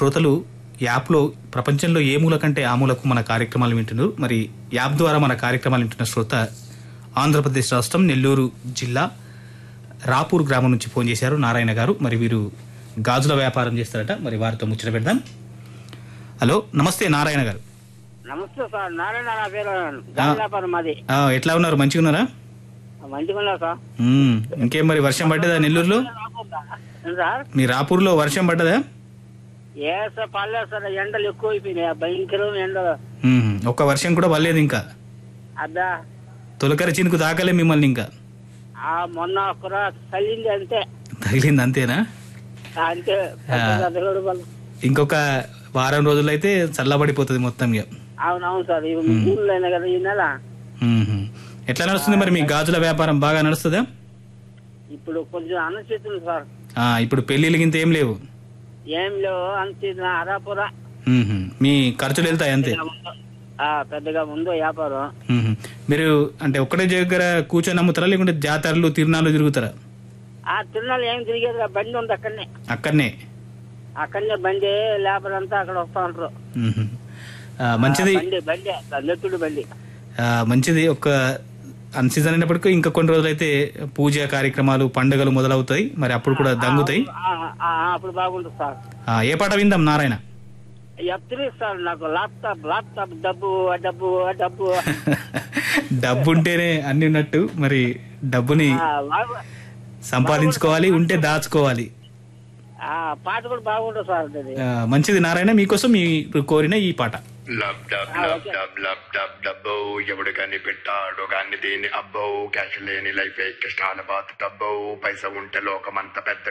శ్రోతలు యాప్లో ప్రపంచంలో ఏ మూల కంటే ఆ మూలకు మన కార్యక్రమాలు వింటున్నారు మరి యాప్ ద్వారా మన కార్యక్రమాలు వింటున్న శ్రోత ఆంధ్రప్రదేశ్ రాష్ట్రం నెల్లూరు జిల్లా రాపూర్ గ్రామం నుంచి ఫోన్ చేశారు నారాయణ గారు మరి వీరు గాజుల వ్యాపారం చేస్తారట మరి వారితో ముచ్చట పెడదాం హలో నమస్తే నారాయణ గారు నమస్తే సార్ నారాయణ నా పేరు గాలి వ్యాపారం మాది ఆ, ఎట్లా ఉన్నారు మంచిగా ఉన్నారా మంచిగా ఉన్నా సార్ మ్మ్. ఇంకేం మరి వర్షం పడ్డదా నెల్లూరులో ఏం సార్ మీ రాపూర్లో వర్షం పడ్డదా ఏ సార్ పర్లేదు సార్ ఎండలు ఎక్కువ అయిపోయినాయి భయంకరం ఎండలు మ్మ్. ఒక్క వర్షం కూడా పడలేదు ఇంకా అద్దా తొలకరి చినుకు తాకలే మిమ్మల్ని ఇంకా ఆ మొన్న ఒకర చల్లింది అంతే తగిలింది అంతేనా ఆ, అంతే పెద్దగా దేవుడు వల్ల. ఇంకొక వారం రోజులైతే చల్లబడిపోతుంది మొత్తం ఇక అవునవును సార్ ఇవి ఊళ్ళో అయినా కదా ఈ నెల మ్మ్. ఎట్లా నడుస్తుంది మరి మీ గాజుల వ్యాపారం బాగా నడుస్తుందా ఇప్పుడు కొంచెం అన్నచేతుంది సార్ ఆ, ఇప్పుడు పెళ్లిళ్ళకి ఇంత ఏం లేవు ఏం లేవు అంత అరాపురా మ్మ్. మీ ఖర్చులు వెళ్తాయి అంతే ఆ, పెద్దగా ముందు వ్యాపారం మ్మ్. మీరు అంటే ఒక్కటే దగ్గర కూర్చొని అమ్ముతారా లేకుంటే జాతరలు తిరునాళ్ళు తిరుగుతారా ఆ తిరునాళ్ళు ఏం తిరిగేది రా, బండి ఉంది అక్కడనే అక్కడనే అక్కడనే బండి లేబర్ అంతా అక్కడ వస్తా ఉంటారు మ్మ్. ఆ, మంచిది బండి బండి నెత్తుడు బండి ఆ, మంచిది ఒక అన్ సీజన్ అయినప్పటికీ ఇంకా కొన్ని రోజులైతే పూజ కార్యక్రమాలు పండుగలు మొదలవుతాయి మరి అప్పుడు కూడా దగ్గుతాయి ఆ, ఆ, ఆ, అప్పుడు బాగుంటుంది సార్ ఆ, ఏ పాట విందాం నారాయణ ఎత్తులు సార్ నాకు ల్యాప్టాప్ ల్యాప్టాప్ డబ్బు ఆ డబ్బు ఆ డబ్బు డబ్బు ఉంటేనే అన్ని ఉన్నట్టు మరి డబ్బుని ఆ, బాగు- సంపాదించుకోవాలి ఉంటే దాచుకోవాలి ఆ, పాట కూడా బాగుంటుంది సార్ అది ఆ, మంచిది నారాయణ మీకోసం మీరు కోరిన ఈ పాట lub dub lub dub lub dub డబ్బో ఎవడు కనిపెట్టాడు కానీ దీని అబ్బో క్యాష్ లేని లైఫ్ కష్టాల బాతు తబ్బో పైస ఉంటే లోకమంత పెద్ద